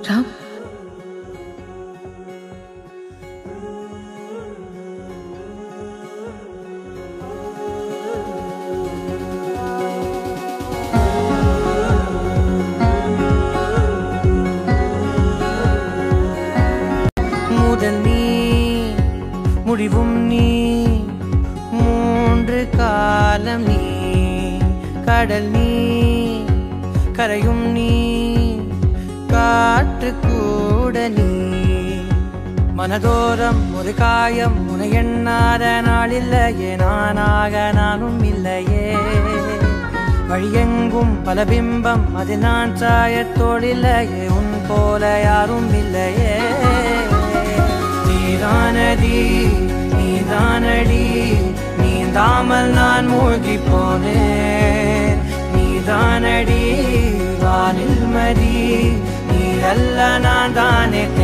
ராம் முதல் நீ முடிவும் நீ மூன்று காலம் நீ கடல் நீ கரையும் நீ காற்று கூட நீ மனதோரம் ஒரு காயம் உனை எண்ணாத நாளில்லையே நானாக நானும் இல்லையே வழியெங்கும் பல பிம்பம் அது நான் சாயத்தோடில்லையே உன் போல யாரும் இல்லையே நீதானடி நீதானடி நீந்தாமல் நான் மூழ்கி போனேன் நீதானடி வானில் மதி நீ அல்ல நான் தானே